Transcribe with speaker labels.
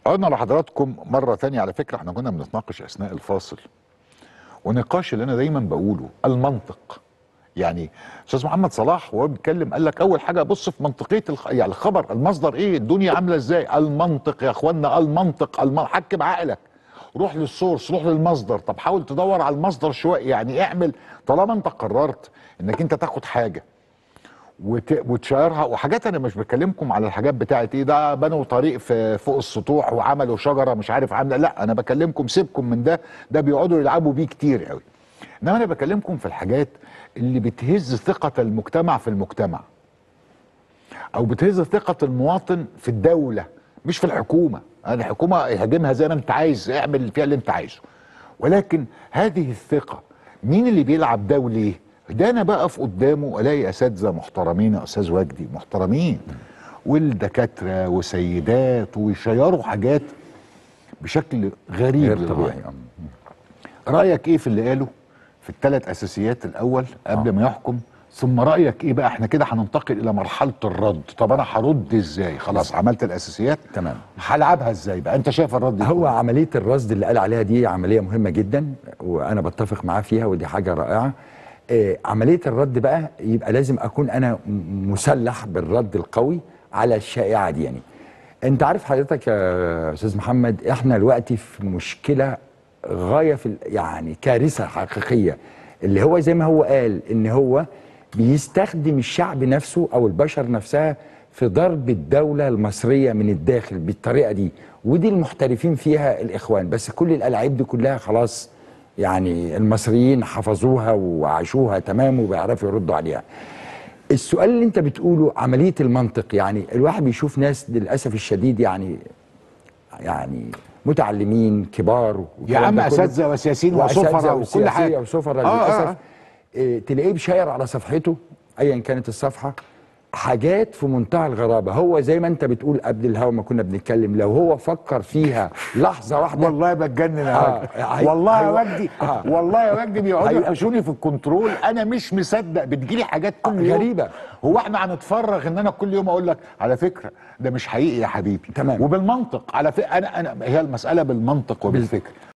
Speaker 1: عدنا لحضراتكم مرة تانية على فكرة احنا كنا بنتناقش أثناء الفاصل ونقاش اللي أنا دايما بقوله المنطق يعني أستاذ محمد صلاح وهو بيتكلم قال لك أول حاجة بص في منطقية الخ... يعني الخبر المصدر إيه الدنيا عاملة إزاي المنطق يا إخوانا المنطق الم... حكم عقلك روح للسورس روح للمصدر طب حاول تدور على المصدر شوية يعني اعمل طالما أنت قررت إنك أنت تاخد حاجة وت... وتشيرها وحاجات انا مش بكلمكم على الحاجات بتاعت ايه ده بنوا طريق في فوق السطوح وعملوا شجره مش عارف عامله لا انا بكلمكم سيبكم من ده ده بيقعدوا يلعبوا بيه كتير قوي انما انا بكلمكم في الحاجات اللي بتهز ثقه المجتمع في المجتمع او بتهز ثقه المواطن في الدوله مش في الحكومه الحكومه اهاجمها زي ما انت عايز اعمل فيها اللي انت عايزه ولكن هذه الثقه مين اللي بيلعب ده وليه ده انا بقف قدامه الاقي اساتذه محترمين يا استاذ وجدي محترمين والدكاتره وسيدات ويشيروا حاجات بشكل غريب
Speaker 2: غير
Speaker 1: للغاية.
Speaker 2: طبيعي آه.
Speaker 1: رايك ايه في اللي قاله في الثلاث اساسيات الاول قبل
Speaker 2: آه.
Speaker 1: ما يحكم ثم رايك ايه بقى احنا كده هننتقل الى مرحله الرد طب انا هرد ازاي خلاص عملت الاساسيات
Speaker 2: تمام
Speaker 1: هلعبها ازاي بقى انت شايف الرد
Speaker 2: هو
Speaker 1: يكون؟
Speaker 2: عمليه الرصد اللي قال عليها دي عمليه مهمه جدا وانا بتفق معاه فيها ودي حاجه رائعه آه، عمليه الرد بقى يبقى لازم اكون انا م- مسلح بالرد القوي على الشائعه دي يعني انت عارف حضرتك يا استاذ محمد احنا دلوقتي في مشكله غايه في ال- يعني كارثه حقيقيه اللي هو زي ما هو قال ان هو بيستخدم الشعب نفسه او البشر نفسها في ضرب الدوله المصريه من الداخل بالطريقه دي ودي المحترفين فيها الاخوان بس كل الالعاب دي كلها خلاص يعني المصريين حفظوها وعاشوها تمام وبيعرفوا يردوا عليها السؤال اللي انت بتقوله عمليه المنطق يعني الواحد بيشوف ناس للاسف الشديد يعني يعني متعلمين كبار
Speaker 1: يا
Speaker 2: والكلام
Speaker 1: عم
Speaker 2: ده كله.
Speaker 1: اساتذه وسياسيين
Speaker 2: وأساتذة
Speaker 1: وسفراء وكل
Speaker 2: وسياسية
Speaker 1: حاجه
Speaker 2: وسفراء
Speaker 1: آه، آه،
Speaker 2: للاسف
Speaker 1: آه.
Speaker 2: إيه تلاقيه بشاير على صفحته ايا كانت الصفحه حاجات في منتهى الغرابه هو زي ما انت بتقول قبل الهوا ما كنا بنتكلم لو هو فكر فيها لحظه واحده
Speaker 1: والله بتجنن يا
Speaker 2: آه،
Speaker 1: وجدي
Speaker 2: هي-
Speaker 1: والله يا
Speaker 2: هي-
Speaker 1: وجدي
Speaker 2: آه.
Speaker 1: والله يا وجدي بيقعدوا
Speaker 2: هي-
Speaker 1: يحشوني في الكنترول انا مش مصدق بتجيلي حاجات كل
Speaker 2: آه،
Speaker 1: يوم
Speaker 2: غريبة.
Speaker 1: هو احنا هنتفرغ ان انا كل يوم اقول لك على فكره ده مش حقيقي يا حبيبي
Speaker 2: تمام.
Speaker 1: وبالمنطق على فكره انا انا هي المساله بالمنطق وبالفكر